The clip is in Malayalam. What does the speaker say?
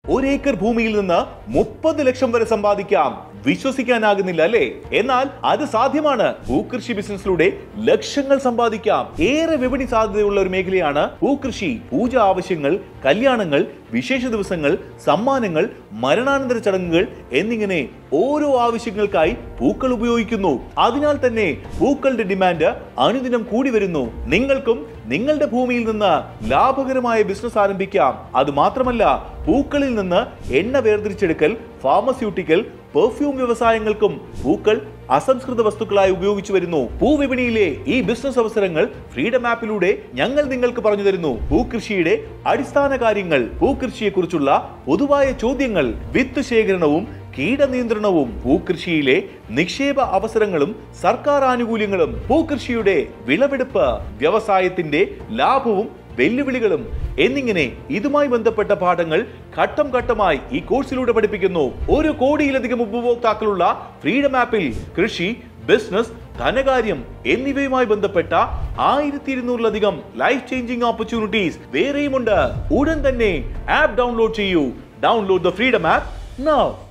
ഒരേക്കർ ഭൂമിയിൽ നിന്ന് മുപ്പത് ലക്ഷം വരെ സമ്പാദിക്കാം വിശ്വസിക്കാനാകുന്നില്ല അല്ലേ എന്നാൽ അത് സാധ്യമാണ് ഭൂകൃഷി ബിസിനസ്സിലൂടെ ലക്ഷങ്ങൾ സമ്പാദിക്കാം ഏറെ വിപണി സാധ്യതയുള്ള ഒരു മേഖലയാണ് ഭൂകൃഷി പൂജ ആവശ്യങ്ങൾ കല്യാണങ്ങൾ വിശേഷ ദിവസങ്ങൾ സമ്മാനങ്ങൾ മരണാനന്തര ചടങ്ങുകൾ എന്നിങ്ങനെ ഓരോ ആവശ്യങ്ങൾക്കായി പൂക്കൾ ഉപയോഗിക്കുന്നു അതിനാൽ തന്നെ പൂക്കളുടെ ഡിമാൻഡ് അനുദിനം കൂടി വരുന്നു നിങ്ങൾക്കും നിങ്ങളുടെ ഭൂമിയിൽ നിന്ന് ലാഭകരമായ ബിസിനസ് ആരംഭിക്കാം അത് മാത്രമല്ല പൂക്കളിൽ നിന്ന് എണ്ണ വേർതിരിച്ചെടുക്കൽ ഫാർമസ്യൂട്ടിക്കൽ പെർഫ്യൂം വ്യവസായങ്ങൾക്കും പൂക്കൾ അസംസ്കൃത വസ്തുക്കളായി ഉപയോഗിച്ചു വരുന്നു പൂവിപണിയിലെ ഈ ബിസിനസ് അവസരങ്ങൾ ഫ്രീഡം ആപ്പിലൂടെ ഞങ്ങൾ നിങ്ങൾക്ക് പറഞ്ഞു തരുന്നു ഭൂകൃഷിയുടെ അടിസ്ഥാന കാര്യങ്ങൾ ഭൂകൃഷിയെ കുറിച്ചുള്ള പൊതുവായ ചോദ്യങ്ങൾ വിത്ത് ശേഖരണവും കീടനിയന്ത്രണവും ഭൂകൃഷിയിലെ നിക്ഷേപ അവസരങ്ങളും സർക്കാർ ആനുകൂല്യങ്ങളും ഭൂകൃഷിയുടെ വിളവെടുപ്പ് വ്യവസായത്തിന്റെ ലാഭവും വെല്ലുവിളികളും എന്നിങ്ങനെ ഇതുമായി ബന്ധപ്പെട്ട പാഠങ്ങൾ ഘട്ടം ഘട്ടമായി ഈ കോഴ്സിലൂടെ പഠിപ്പിക്കുന്നു ഒരു കോടിയിലധികം ഉപഭോക്താക്കളുള്ള ഫ്രീഡം ആപ്പിൽ കൃഷി ബിസിനസ് ധനകാര്യം എന്നിവയുമായി ബന്ധപ്പെട്ട ആയിരത്തി ഇരുന്നൂറിലധികം ലൈഫ് ചേഞ്ചിങ് ഓപ്പർച്യൂണിറ്റീസ് വേറെയുമുണ്ട് ഉടൻ തന്നെ ആപ്പ് ഡൗൺലോഡ് ചെയ്യൂ download the Freedom app now